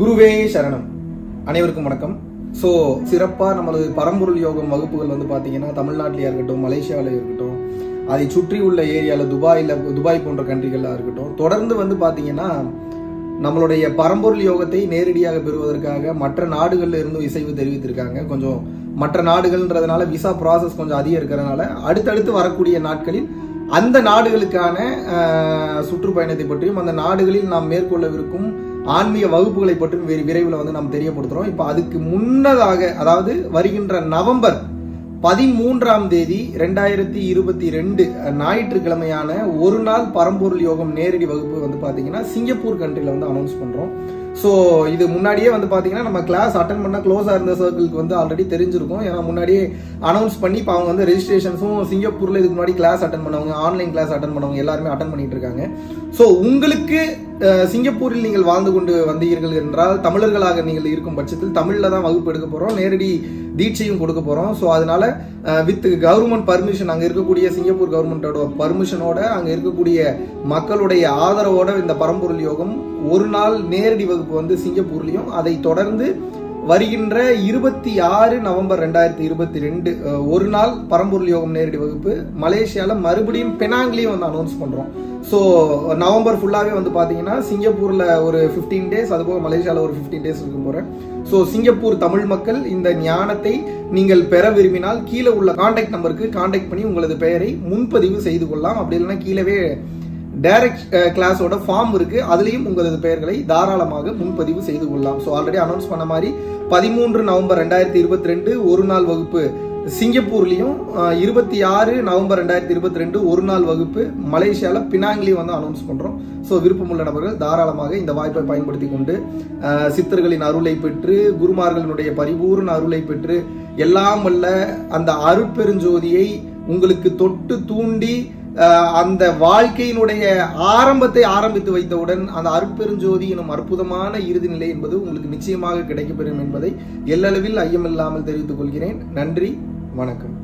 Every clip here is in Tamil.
குருவே சரணம் அனைவருக்கும் வணக்கம் ஸோ சிறப்பாக நம்மளது பரம்பொருள் யோகம் வகுப்புகள் வந்து பார்த்தீங்கன்னா தமிழ்நாட்டிலையா இருக்கட்டும் மலேசியாவில் இருக்கட்டும் அதை சுற்றி உள்ள ஏரியாவில் துபாயில் துபாய் போன்ற கண்ட்ரிகளாக இருக்கட்டும் தொடர்ந்து வந்து பார்த்தீங்கன்னா நம்மளுடைய பரம்பொருள் யோகத்தை நேரடியாக பெறுவதற்காக மற்ற நாடுகள்ல இருந்தும் இசைவு தெரிவித்திருக்காங்க கொஞ்சம் மற்ற நாடுகள்ன்றதுனால விசா ப்ராசஸ் கொஞ்சம் அதிகம் இருக்கிறதுனால அடுத்தடுத்து வரக்கூடிய நாட்களில் அந்த நாடுகளுக்கான அஹ், சுற்றுப்பயணத்தை பற்றியும் அந்த நாடுகளில் நாம் மேற்கொள்ளவிருக்கும் ஆன்மீக வகுப்புகளை பற்றியும் விரை- விரைவில் வந்து நாம் தெரியப்படுத்துறோம் இப்போ அதுக்கு முன்னதாக அதாவது வருகின்ற நவம்பர் பதிமூன்றாம் தேதி ரெண்டாயிரத்தி இருபத்தி ரெண்டு ஞாயிற்றுக்கிழமையான ஒரு நாள் பரம்பொருள் யோகம் நேரடி வகுப்பு வந்து பாத்தீங்கன்னா சிங்கப்பூர் கண்ட்ரில வந்து அனௌன்ஸ் பண்றோம் ஸோ இது முன்னாடியே வந்து பாத்தீங்கன்னா நம்ம கிளாஸ் அட்டன் பண்ண க்ளோஸா இருந்த சர்க்கிளுக்கு வந்து ஆல்ரெடி தெரிஞ்சிருக்கும் ஏன்னா முன்னாடியே அனௌன்ஸ் பண்ணி இப்போ அவங்க வந்து ரெஜிஸ்ட்ரேஷன்ஸும் சிங்கப்பூர்ல இதுக்கு முன்னாடி கிளாஸ் அட்டன் பண்ணவங்க ஆன்லைன் கிளாஸ் அட்டன் பண்ணவங்க எல்லாருமே அட்டன் பண்ணிட்டு இருக்காங்க ஸோ உங்களுக்கு அஹ், சிங்கப்பூரில் நீங்கள் வாழ்ந்து கொண்டு வந்தீர்கள் என்றால் தமிழர்களாக நீங்கள் இருக்கும் பட்சத்தில் தமிழ்ல தான் வகுப்பு எடுக்க போறோம் நேரடி தீட்சையும் கொடுக்க போறோம் ஸோ அதனால வித் கவர்மெண்ட் பர்மிஷன் அங்க இருக்கக்கூடிய சிங்கப்பூர் கவர்மெண்டோட பர்மிஷனோட அங்க இருக்கக்கூடிய மக்களுடைய ஆதரவோட இந்த பரம்பொருள் யோகம் ஒரு நாள் நேரடி வகுப்பு வந்து சிங்கப்பூர்லயும் அதை தொடர்ந்து வருகின்ற இருபத்தி ஆறு நவம்பர் ரெண்டாயிரத்தி இருபத்தி ரெண்டு ஒரு நாள் பரம்பொருள் யோகம் நேரடி வகுப்பு மலேசியால மறுபடியும் பெனாங்லயும் வந்து அனௌன்ஸ் பண்றோம் ஸோ நவம்பர் ஃபுல்லாவே வந்து பாத்தீங்கன்னா சிங்கப்பூர்ல ஒரு 15 டேஸ் அதுபோக மலேசியால ஒரு 15 டேஸ் இருக்க போறேன் ஸோ சிங்கப்பூர் தமிழ் மக்கள் இந்த ஞானத்தை நீங்கள் பெற விரும்பினால் கீழே உள்ள காண்டாக்ட் நம்பருக்கு காண்டாக்ட் பண்ணி உங்களது பெயரை முன்பதிவு செய்து கொள்ளலாம் அப்படி இல்லைன்னா கீழவே டைரக்ட் கிளாஸோட ஃபார்ம் இருக்கு அதுலயும் உங்களது பெயர்களை தாராளமாக முன்பதிவு செய்து கொள்ளலாம் ஸோ ஆல்ரெடி அனௌன்ஸ் பண்ண மாதிரி பதிமூன்று நவம்பர் ரெண்டாயிரத்தி இருபத்தி ரெண்டு ஒரு நாள் வகுப்பு சிங்கப்பூர்லயும் இருபத்தி ஆறு நவம்பர் ரெண்டாயிரத்தி இருபத்தி ரெண்டு ஒரு நாள் வகுப்பு மலேசியால பினாங்லயும் வந்து அனௌன்ஸ் பண்றோம் ஸோ விருப்பமுள்ள நபர்கள் தாராளமாக இந்த வாய்ப்பை பயன்படுத்தி கொண்டு அஹ், சித்தர்களின் அருளை பெற்று குருமார்களினுடைய பரிபூர்ண அருளை பெற்று எல்லாம் வல்ல அந்த அருட்பெருஞ்சோதியை உங்களுக்கு தொட்டு தூண்டி அஹ், அந்த வாழ்க்கையினுடைய ஆரம்பத்தை ஆரம்பித்து வைத்தவுடன் அந்த அருட்பெருஞ்சோதி எனும் அற்புதமான இறுதி நிலை என்பது உங்களுக்கு நிச்சயமாக கிடைக்கப்பெறும் என்பதை எல்லளவில் ஐயமில்லாமல் தெரிவித்துக் கொள்கிறேன் நன்றி வணக்கம்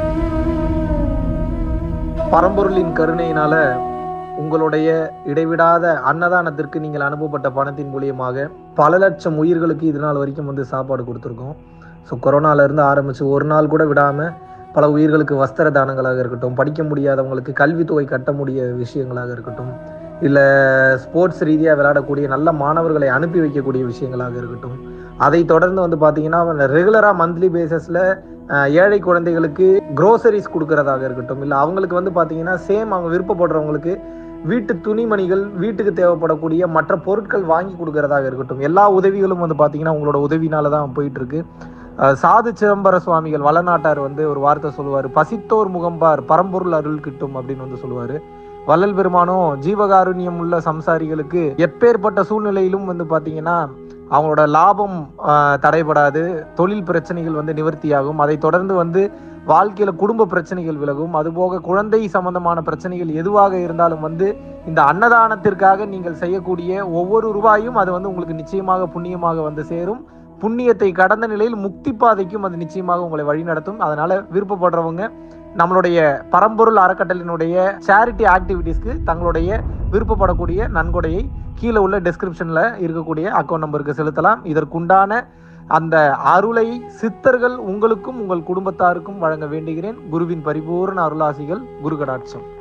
பரம்பொருளின் கருணையினால உங்களுடைய இடைவிடாத அன்னதானத்திற்கு நீங்கள் அனுப்பப்பட்ட பணத்தின் மூலியமாக பல லட்சம் உயிர்களுக்கு இது நாள் வரைக்கும் வந்து சாப்பாடு கொடுத்துருக்கோம் ஸோ கொரோனால இருந்து ஆரம்பிச்சு ஒரு நாள் கூட விடாம பல உயிர்களுக்கு வஸ்திர தானங்களாக இருக்கட்டும் படிக்க முடியாதவங்களுக்கு கல்வித்தொகை கட்ட முடிய விஷயங்களாக இருக்கட்டும் இல்லை ஸ்போர்ட்ஸ் ரீதியாக விளையாடக்கூடிய நல்ல மாணவர்களை அனுப்பி வைக்கக்கூடிய விஷயங்களாக இருக்கட்டும் அதை தொடர்ந்து வந்து பார்த்தீங்கன்னா ரெகுலராக மந்த்லி பேசிஸில் ஏழை குழந்தைகளுக்கு க்ரோசரிஸ் கொடுக்கறதாக இருக்கட்டும் இல்லை அவங்களுக்கு வந்து பார்த்தீங்கன்னா சேம் அவங்க விருப்பப்படுறவங்களுக்கு வீட்டு துணிமணிகள் வீட்டுக்கு தேவைப்படக்கூடிய மற்ற பொருட்கள் வாங்கி கொடுக்கறதாக இருக்கட்டும் எல்லா உதவிகளும் வந்து பார்த்தீங்கன்னா உங்களோட உதவினால தான் போயிட்டு இருக்கு அஹ் சாது சிதம்பர சுவாமிகள் வளநாட்டார் வந்து ஒரு வார்த்தை சொல்லுவார் பசித்தோர் முகம்பார் பரம்பொருள் அருள் கிட்டும் அப்படின்னு வந்து சொல்லுவார் வள்ளல் பெருமானும் ஜீவகாருண்யம் உள்ள சம்சாரிகளுக்கு எப்பேற்பட்ட சூழ்நிலையிலும் வந்து பார்த்தீங்கன்னா அவங்களோட லாபம் ஆஹ், தடைபடாது தொழில் பிரச்சனைகள் வந்து நிவர்த்தியாகும் அதை தொடர்ந்து வந்து வாழ்க்கையில குடும்ப பிரச்சனைகள் விலகும் அதுபோக குழந்தை சம்பந்தமான பிரச்சனைகள் எதுவாக இருந்தாலும் வந்து இந்த அன்னதானத்திற்காக நீங்கள் செய்யக்கூடிய ஒவ்வொரு ரூபாயும் அது வந்து உங்களுக்கு நிச்சயமாக புண்ணியமாக வந்து சேரும் புண்ணியத்தை கடந்த நிலையில் முக்தி பாதைக்கும் அது நிச்சயமாக உங்களை வழிநடத்தும் அதனால விருப்பப்படுறவங்க நம்மளுடைய பரம்பொருள் அறக்கட்டளினுடைய சேரிட்டி ஆக்டிவிட்டீஸ்க்கு தங்களுடைய விருப்பப்படக்கூடிய நன்கொடையை கீழே உள்ள டெஸ்கிரிப்ஷன்ல இருக்கக்கூடிய அக்கௌண்ட் நம்பருக்கு செலுத்தலாம் இதற்குண்டான அந்த அருளை சித்தர்கள் உங்களுக்கும் உங்கள் குடும்பத்தாருக்கும் வழங்க வேண்டுகிறேன் குருவின் பரிபூர்ண அருளாசிகள் குரு கடாட்சம்